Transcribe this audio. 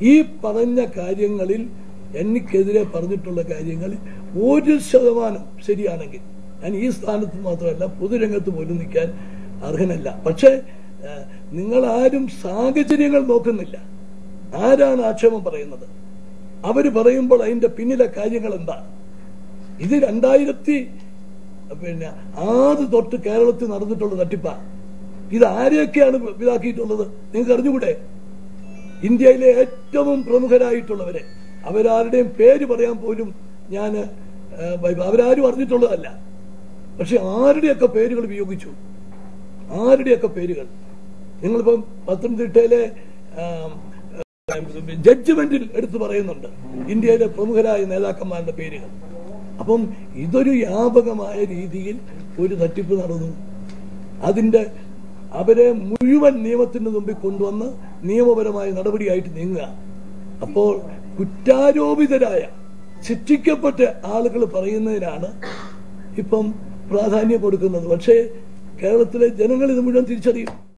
ഈ പറഞ്ഞ കാര്യങ്ങളിൽ എനിക്കെതിരെ പറഞ്ഞിട്ടുള്ള കാര്യങ്ങളിൽ ഒരു ശതമാനം ശരിയാണെങ്കിൽ ഞാൻ ഈ സ്ഥാനത്ത് മാത്രമല്ല പൊതുരംഗത്ത് പോലും നിൽക്കാൻ അർഹനല്ല പക്ഷേ ഏഹ്, നിങ്ങൾ ആരും സാഹചര്യങ്ങൾ നോക്കുന്നില്ല ആരാണ് ആക്ഷേപം പറയുന്നത് അവര് പറയുമ്പോൾ അതിന്റെ പിന്നിലെ കാര്യങ്ങൾ എന്താണ് ഇത് രണ്ടായിരത്തി പിന്നെ ആറ് തൊട്ട് കേരളത്തിൽ നടന്നിട്ടുള്ള തട്ടിപ്പാണ് ഇത് ആരെയൊക്കെയാണ് ഇതാക്കിയിട്ടുള്ളത് നിങ്ങൾക്ക് അറിഞ്ഞുകൂടെ ഇന്ത്യയിലെ ഏറ്റവും പ്രമുഖരായിട്ടുള്ളവരെ അവരാരുടെയും പേര് പറയാൻ പോലും ഞാൻ അവരാരും അറിഞ്ഞിട്ടുള്ളതല്ല പക്ഷെ ആരുടെയൊക്കെ പേരുകൾ ഉപയോഗിച്ചു ആരുടെയൊക്കെ പേരുകൾ നിങ്ങളിപ്പം പത്തനംതിട്ടയിലെ ആം, ജഡ്ജ്മെന്റിൽ എടുത്തു പറയുന്നുണ്ട് ഇന്ത്യയിലെ പ്രമുഖരായ നേതാക്കന്മാരുടെ പേരുകൾ അപ്പം ഇതൊരു വ്യാപകമായ രീതിയിൽ ഒരു തട്ടിപ്പ് നടന്നു അതിന്റെ അവരെ മുഴുവൻ നിയമത്തിന് മുമ്പിൽ കൊണ്ടുവന്ന് നിയമപരമായ നടപടിയായിട്ട് നീങ്ങുക അപ്പോൾ കുറ്റാരോപിതരായ ശിക്ഷിക്കപ്പെട്ട ആളുകൾ പറയുന്നതിനാണ് ഇപ്പം പ്രാധാന്യം കൊടുക്കുന്നത് പക്ഷേ കേരളത്തിലെ ജനങ്ങൾ ഇത് മുഴുവൻ തിരിച്ചറിയും